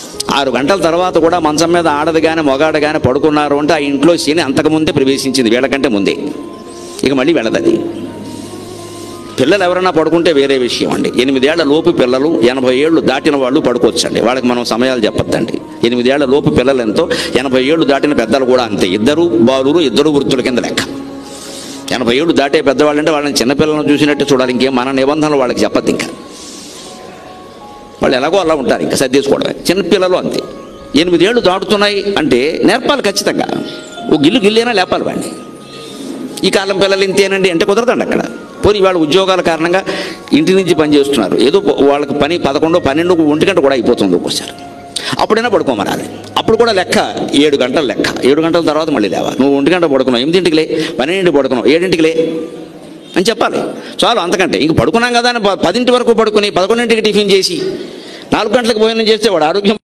ఆరు గంటల తర్వాత కూడా మంచం మీద ఆడదు కానీ మొగాడు కానీ పడుకున్నారు అంటే ఆ ఇంట్లో శని అంతకుముందే ప్రవేశించింది వీళ్ళకంటే ముందే ఇక మళ్ళీ వెళ్ళదది పిల్లలు ఎవరైనా పడుకుంటే వేరే విషయం అండి ఎనిమిదేళ్ల లోపు పిల్లలు ఎనభై ఏళ్ళు దాటిన వాళ్ళు పడుకోవచ్చండి వాళ్ళకి మనం సమయాలు చెప్పొద్దండి ఎనిమిదేళ్ల లోపు పిల్లలు ఎంతో ఎనభై ఏళ్ళు దాటిన పెద్దలు కూడా అంతే ఇద్దరు బాలురు ఇద్దరు వృత్తుల కింద లెక్క ఎనభై ఏళ్ళు దాటే పెద్దవాళ్ళు అంటే వాళ్ళని చిన్నపిల్లలను చూసినట్టు చూడాలి ఇంకేం మన నిబంధనలు వాళ్ళకి చెప్పద్దు ఇంకా వాళ్ళు ఎలాగో అలా ఉంటారు ఇంకా సర్దేసుకోవడమే చిన్నపిల్లలు అంతే ఎనిమిదేళ్ళు దాటుతున్నాయి అంటే నేర్పాలి ఖచ్చితంగా ఓ గిల్లు గిల్లేనా లేపాలి వాడిని ఈ కాలం పిల్లలు ఇంతేనండి అంటే కుదరదండి అక్కడ పోనీ వాళ్ళ ఉద్యోగాల కారణంగా ఇంటి నుంచి పని చేస్తున్నారు ఏదో వాళ్ళకి పని పదకొండు పన్నెండు ఒంటి గంట కూడా అయిపోతుంది ఒక్కోసారి అప్పుడైనా పడుకోమనాలి అప్పుడు కూడా లెక్క ఏడు గంటల లెక్క ఏడు గంటల తర్వాత మళ్ళీ లేవా నువ్వు ఒంటి గంట పడుకున్నావు ఎనిమిదింటికి లే పన్నెండింటికి పడుకున్నావు ఏడింటికి లే అని చెప్పాలి చాలు అంతకంటే ఇంక పడుకున్నాం కదా అని ప- పదింటి వరకు పడుకుని పదకొండింటికి టిఫిన్ చేసి నాలుగు గంటలకు భోజనం చేస్తే వాడు ఆరోగ్యం